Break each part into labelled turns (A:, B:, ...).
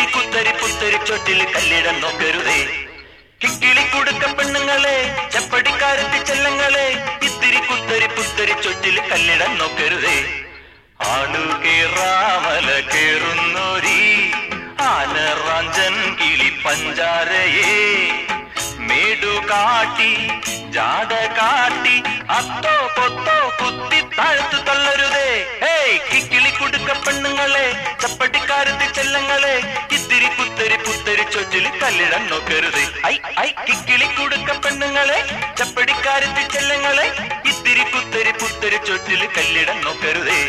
A: കുത്തരി പുത്തരി ചൊട്ടിൽ കല്ലിടം നോക്കരുതേ കിക്കിളി കുടുക്ക പെണ്ണുങ്ങളെ ചപ്പടിക്കാരത്തി ചെല്ലങ്ങളെ ഇത്തിരി കുത്തരി പുത്തരി ചൊട്ടിൽ കല്ലിടം നോക്കരുതേ ആളു കേറാമല കേറുന്നോരി ആനറാഞ്ചൻ കിളി പഞ്ചാരയേ മേടു കാട്ടി ജാട കാട്ടി അത്തോ പൊത്തോ കുത്തി താഴ്ത്തു തള്ളരുതേ ഹേയ് കിക്കിളി കുടുക്ക പെണ്ണുങ്ങളെ ചപ്പട്ടിക്കാരത്തി ചെല്ലങ്ങളെ ഇത്തിരി കുത്തരി പുത്തരി ചൊറ്റിൽ കല്ലിടം നോക്കരുത് ഐ ഐ കിക്കിളി കുടുക്ക പെണ്ണുങ്ങളെ ചപ്പടിക്കാരത്തി ചെല്ലങ്ങളെ ഇത്തിരി കുത്തരി പുത്തരി ചൊറ്റിൽ കല്ലിടം നോക്കരുതേ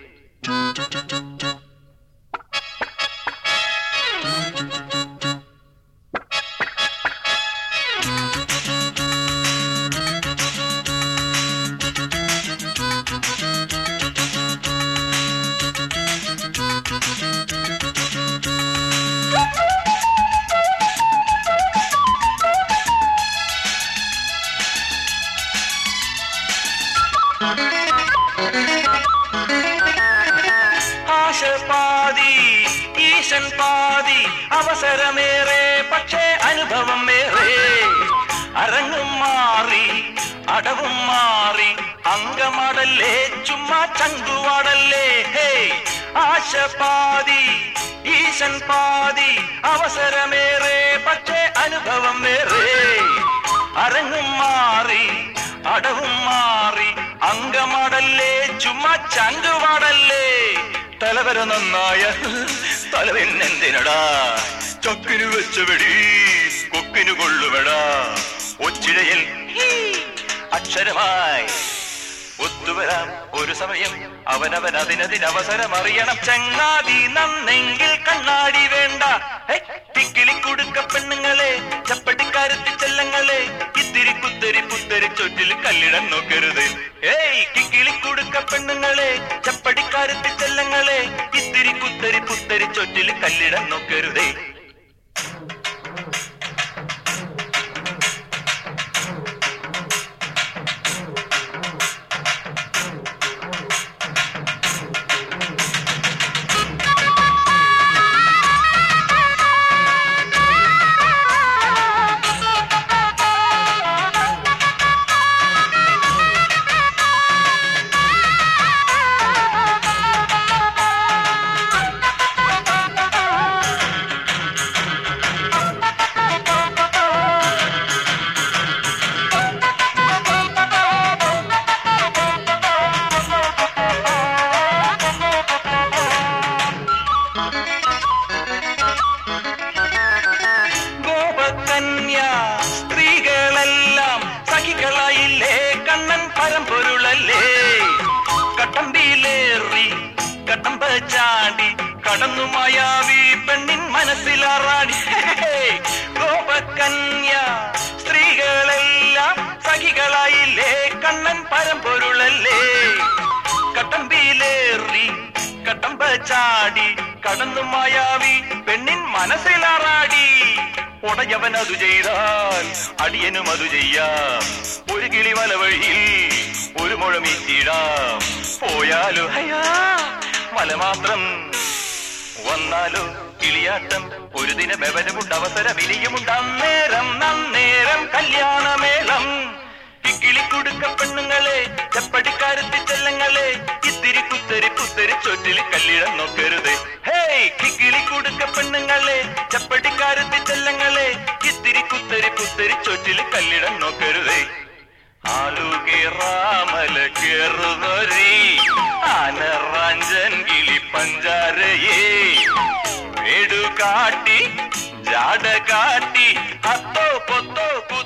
A: ആശ പാതി ഈശൻ പാതി അവസരമേറെ പക്ഷേ അനുഭവം ഏറെ അരങ്ങും മാറി അടവും മാറി അങ്കമാടല്ലേ ചുമ്മാ ചങ്കുവാടല്ലേ ഹേ ആശ പാതി ഈശൻ പാതി അവസരമേറെ പക്ഷേ അനുഭവം ഏറെ അരങ്ങും മാറി അടവും മാറി അങ്കമാടല്ലേ ചുമ്മാ ചങ്കുവാടല്ലേ തലവര നന്നായ തലവെന്നെന്തിനടാ ചൊക്കിനു വെച്ച വെടി കൊക്കിനു കൊള്ളുവടാ ഒച്ചിഴയിൽ ഹീ, അക്ഷരമായി ഒത്തുവരാം ഒരു സമയം അവനവൻ അതിനതിനവസരം അറിയണം ചങ്ങാതി നന്നെങ്കിൽ കണ്ണാടി വേണ്ട ഹേ, തിക്കിളി കുടുക്ക പെണ്ണുങ്ങളെ ചപ്പട്ടിക്കാരത്തി ചെല്ലങ്ങളെ ഇത്തിരി കുത്തരി പുത്തരി ചൊറ്റിൽ കല്ലിടം നോക്കരുത് ഏയ് കിക്കിളി കുടുക്ക പെണ്ണുങ്ങളെ ചപ്പടിക്കാരത്തി ചെല്ലങ്ങളെ ഇത്തിരി കുത്തരി പുത്തരി ചൊറ്റിൽ കല്ലിടം നോക്കരുതേ ഗോപകന്യ സ്ത്രീകളെല്ലാം സഖികളായില്ലേ കണ്ണൻ പരമ്പൊരുളല്ലേ കട്ടമ്പിയിലേറി കട്ടമ്പ ചാടി കടന്നു മായാവി പെണ്ണിൻ മനസ്സിലാറാടി ഗോപകന്യ സ്ത്രീകളെല്ലാം സഖികളായില്ലേ കണ്ണൻ പരമ്പൊരുളല്ലേ കട്ടമ്പിയിലേറി കട്ടമ്പ ചാടി കടന്നു മായാവി പെണ്ണിൻ മനസ്സിലാറാടി ഉടയവൻ അതു ചെയ്താൽ അടിയനും അതു ചെയ്യാം ഒരു കിളി വല വഴിയിൽ ഒരു മുഴമീറ്റിടാം പോയാലോ ഹയാ മല മാത്രം വന്നാലോ കിളിയാട്ടം ഒരു ദിനം എവനുമുണ്ട് അവസരം ഇനിയുമുണ്ട് അന്നേരം നന്നേരം കല്യാണമേളം കിക്കിളി കുടുക്ക പെണ്ണുങ്ങളെ ചപ്പടിക്കാരത്തി ചെല്ലങ്ങളെ ഇത്തിരി കുത്തരി പുത്തരി ചൊറ്റിൽ കല്ലിടം നോക്കരുത് ഹേയ് കിക്കിളി കുടുക്ക പെണ്ണുങ്ങളെ ചപ്പടിക്കാരത്തി ചെല്ലങ്ങളെ ഇത്തിരി കുത്തരി പുത്തരി ചൊറ്റിൽ കല്ലിടം നോക്കരുത് ആലു കേറാമല കേറുന്നൊരി ആനറാഞ്ചൻ കിളി പഞ്ചാരയേ വേടു കാട്ടി ജാട കാട്ടി അത്തോ പൊത്തോ കുത്തി